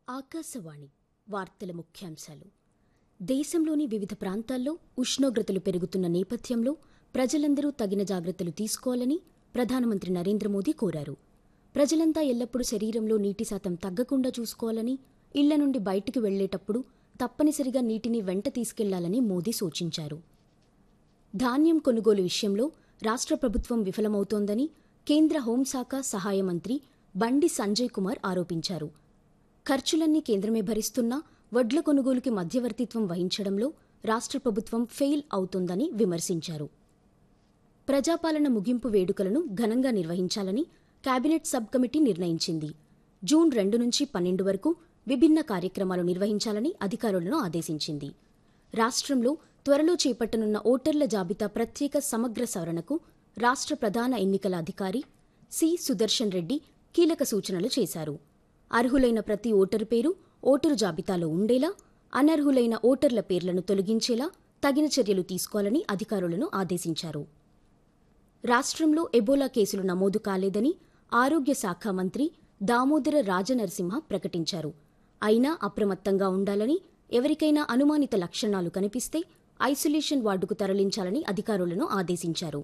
ఆకాశవాణి వార్తల ముఖ్యాంశాలు దేశంలోని వివిధ ప్రాంతాల్లో ఉష్ణోగ్రతలు పెరుగుతున్న నేపథ్యంలో ప్రజలందరూ తగిన జాగ్రత్తలు తీసుకోవాలని ప్రధానమంత్రి నరేంద్ర మోదీ కోరారు ప్రజలంతా ఎల్లప్పుడూ శరీరంలో నీటి శాతం తగ్గకుండా చూసుకోవాలని ఇళ్ల నుండి బయటికి వెళ్లేటప్పుడు తప్పనిసరిగా నీటిని వెంట తీసుకెళ్లాలని మోదీ సూచించారు ధాన్యం కొనుగోలు విషయంలో రాష్ట్ర ప్రభుత్వం విఫలమవుతోందని కేంద్ర హోంశాఖ సహాయ మంత్రి బండి సంజయ్ కుమార్ ఆరోపించారు ఖర్చులన్నీ కేంద్రమే భరిస్తున్నా వడ్ల కొనుగోలుకి మధ్యవర్తిత్వం వహించడంలో రాష్ట్ర ప్రభుత్వం ఫెయిల్ అవుతోందని విమర్శించారు ప్రజాపాలన ముగింపు వేడుకలను ఘనంగా నిర్వహించాలని కేబినెట్ సబ్ కమిటీ నిర్ణయించింది జూన్ రెండు నుంచి పన్నెండు వరకు విభిన్న కార్యక్రమాలు నిర్వహించాలని అధికారులను ఆదేశించింది రాష్ట్రంలో త్వరలో చేపట్టనున్న ఓటర్ల జాబితా ప్రత్యేక సమగ్ర సవరణకు రాష్ట్ర ప్రధాన ఎన్నికల అధికారి సి సుదర్శన్ రెడ్డి కీలక సూచనలు చేశారు అర్హులైన ప్రతి ఓటరు పేరు ఓటరు జాబితాలో ఉండేలా అనర్హులైన ఓటర్ల పేర్లను తొలగించేలా తగిన చర్యలు తీసుకోవాలని అధికారులను ఆదేశించారు రాష్ట్రంలో ఎబోలా కేసులు నమోదు కాలేదని ఆరోగ్య శాఖ మంత్రి దామోదర రాజనరసింహ ప్రకటించారు అయినా అప్రమత్తంగా ఉండాలని ఎవరికైనా అనుమానిత లక్షణాలు కనిపిస్తే ఐసోలేషన్ వార్డుకు తరలించాలని అధికారులను ఆదేశించారు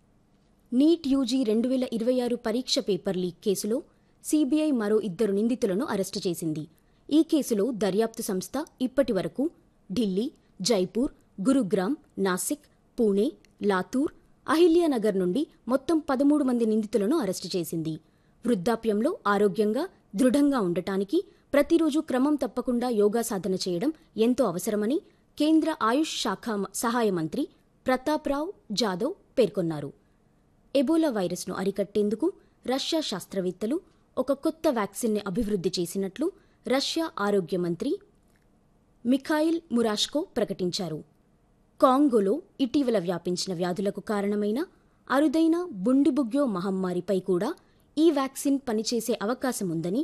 నీట్ యూజీ రెండు వేల ఇరవై ఆరు పరీక్ష పేపర్ లీక్ కేసులో సీబీఐ మరో ఇద్దరు నిందితులను అరెస్టు చేసింది ఈ కేసులో దర్యాప్తు సంస్థ ఇప్పటి వరకు ఢిల్లీ జైపూర్ గురుగ్రామ్ నాసిక్ పూణే లాతూర్ అహిల్యానగర్ నుండి మొత్తం పదమూడు మంది నిందితులను అరెస్టు చేసింది వృద్ధాప్యంలో ఆరోగ్యంగా దృఢంగా ఉండటానికి ప్రతిరోజు క్రమం తప్పకుండా యోగా సాధన చేయడం ఎంతో అవసరమని కేంద్ర ఆయుష్ శాఖ సహాయ మంత్రి ప్రతాప్రావ్ జాదవ్ పేర్కొన్నారు ఎబోలా వైరస్ను అరికట్టేందుకు రష్యా శాస్త్రవేత్తలు ఒక కొత్త వ్యాక్సిన్ని అభివృద్ధి చేసినట్లు రష్యా ఆరోగ్య మంత్రి మిఖాయిల్ మురాష్కో ప్రకటించారు కాంగోలో ఇటీవల వ్యాపించిన వ్యాధులకు కారణమైన అరుదైన బుండిబుగ్యో మహమ్మారిపై కూడా ఈ వ్యాక్సిన్ పనిచేసే అవకాశముందని